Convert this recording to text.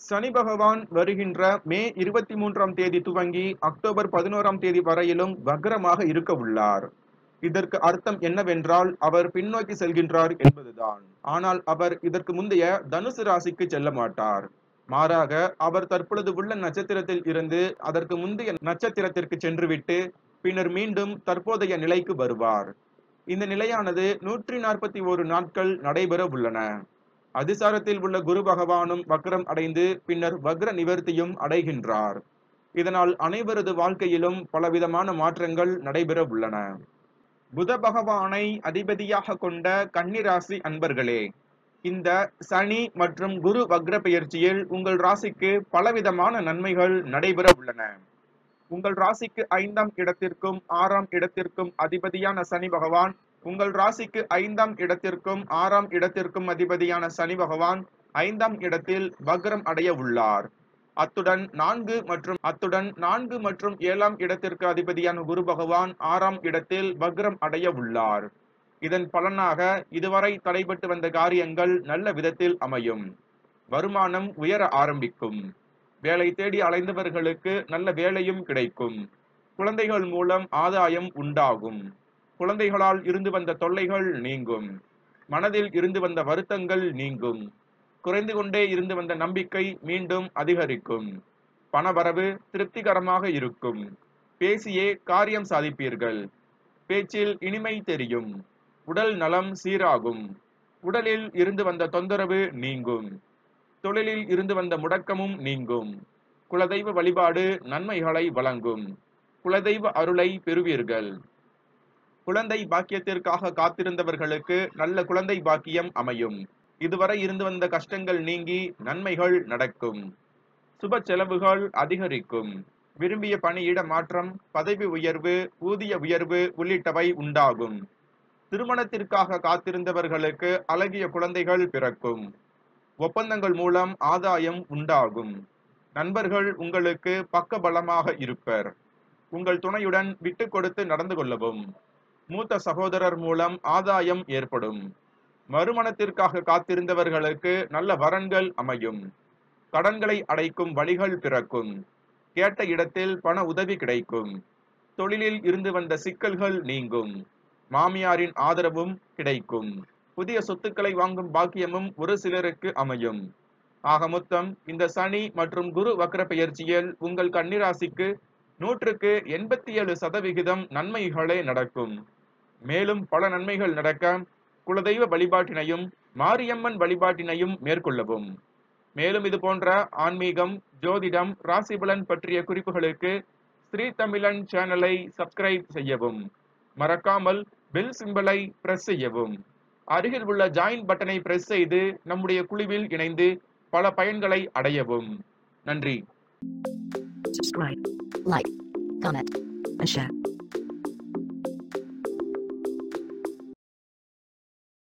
சனி பகவான் வருகின்ற மே இருபத்தி மூன்றாம் தேதி துவங்கி அக்டோபர் பதினோராம் தேதி வரையிலும் வக்ரமாக இருக்க உள்ளார் இதற்கு அர்த்தம் என்னவென்றால் அவர் பின்னோக்கி செல்கின்றார் என்பதுதான் ஆனால் அவர் இதற்கு முந்தைய தனுசு ராசிக்கு செல்ல மாட்டார் மாறாக அவர் தற்பொழுது உள்ள நட்சத்திரத்தில் இருந்து அதற்கு முந்தைய நட்சத்திரத்திற்கு சென்றுவிட்டு பின்னர் மீண்டும் தற்போதைய நிலைக்கு வருவார் இந்த நிலையானது நூற்றி நாற்பத்தி ஒரு நாட்கள் நடைபெற உள்ளன அதிசாரத்தில் உள்ள குரு பகவானும் வக்ரம் அடைந்து பின்னர் வக்ர நிவர்த்தியும் அடைகின்றார் இதனால் அனைவரது வாழ்க்கையிலும் பலவிதமான மாற்றங்கள் நடைபெற உள்ளன புத பகவானை அதிபதியாக கொண்ட கன்னிராசி அன்பர்களே இந்த சனி மற்றும் குரு வக்ர பெயர்ச்சியில் உங்கள் ராசிக்கு பலவிதமான நன்மைகள் நடைபெற உள்ளன உங்கள் ராசிக்கு ஐந்தாம் இடத்திற்கும் ஆறாம் இடத்திற்கும் அதிபதியான சனி பகவான் உங்கள் ராசிக்கு ஐந்தாம் இடத்திற்கும் ஆறாம் இடத்திற்கும் அதிபதியான சனி பகவான் ஐந்தாம் இடத்தில் வக்ரம் அடைய உள்ளார் அத்துடன் நான்கு மற்றும் அத்துடன் நான்கு மற்றும் ஏழாம் இடத்திற்கு அதிபதியான குரு பகவான் ஆறாம் இடத்தில் வக்ரம் அடைய உள்ளார் இதன் பலனாக இதுவரை தடைபட்டு வந்த காரியங்கள் நல்ல விதத்தில் அமையும் வருமானம் உயர ஆரம்பிக்கும் வேலை தேடி அலைந்தவர்களுக்கு நல்ல வேலையும் கிடைக்கும் குழந்தைகள் மூலம் ஆதாயம் உண்டாகும் குழந்தைகளால் இருந்து வந்த தொல்லைகள் நீங்கும் மனதில் இருந்து வந்த வருத்தங்கள் நீங்கும் குறைந்து கொண்டே இருந்து வந்த நம்பிக்கை மீண்டும் அதிகரிக்கும் பணவரவு திருப்திகரமாக இருக்கும் பேசியே காரியம் சாதிப்பீர்கள் பேச்சில் இனிமை தெரியும் உடல் நலம் சீராகும் உடலில் இருந்து வந்த தொந்தரவு நீங்கும் தொழிலில் இருந்து வந்த முடக்கமும் நீங்கும் குலதெய்வ வழிபாடு நன்மைகளை வழங்கும் குலதெய்வ அருளை பெறுவீர்கள் குழந்தை பாக்கியத்திற்காக காத்திருந்தவர்களுக்கு நல்ல குழந்தை பாக்கியம் அமையும் இதுவரை இருந்து வந்த கஷ்டங்கள் நீங்கி நன்மைகள் நடக்கும் சுப செலவுகள் அதிகரிக்கும் விரும்பிய பணியிட மாற்றம் பதவி உயர்வு ஊதிய உயர்வு உள்ளிட்டவை உண்டாகும் திருமணத்திற்காக காத்திருந்தவர்களுக்கு அழகிய குழந்தைகள் பிறக்கும் ஒப்பந்தங்கள் மூலம் ஆதாயம் உண்டாகும் நண்பர்கள் உங்களுக்கு பக்க பலமாக இருப்பர் உங்கள் துணையுடன் விட்டு கொடுத்து நடந்து கொள்ளவும் மூத்த சகோதரர் மூலம் ஆதாயம் ஏற்படும் மறுமணத்திற்காக காத்திருந்தவர்களுக்கு நல்ல வரன்கள் அமையும் கடன்களை அடைக்கும் வழிகள் பிறக்கும் கேட்ட இடத்தில் பண உதவி கிடைக்கும் தொழிலில் இருந்து வந்த சிக்கல்கள் நீங்கும் மாமியாரின் ஆதரவும் கிடைக்கும் புதிய சொத்துக்களை வாங்கும் பாக்கியமும் ஒரு சிலருக்கு அமையும் ஆக மொத்தம் இந்த சனி மற்றும் குரு வக்ர பெயர்ச்சியில் உங்கள் கன்னிராசிக்கு நூற்றுக்கு எண்பத்தி ஏழு சதவிகிதம் நன்மைகளே நடக்கும் மேலும் பல நன்மைகள் நடக்க குலதெய்வ வழிபாட்டினையும் மாரியம்மன் வழிபாட்டினையும் மேற்கொள்ளவும் மேலும் இது போன்ற ஆன்மீகம் ஜோதிடம் ராசிபலன் பற்றிய குறிப்புகளுக்கு ஸ்ரீ தமிழன் சேனலை சப்ஸ்கிரைப் செய்யவும் மறக்காமல் பெல் சிம்பலை பிரஸ் செய்யவும் அருகில் உள்ள ஜாயின் பட்டனை பிரஸ் செய்து நம்முடைய குழுவில் இணைந்து பல பயன்களை அடையவும் நன்றி subscribe, like, comment, and share.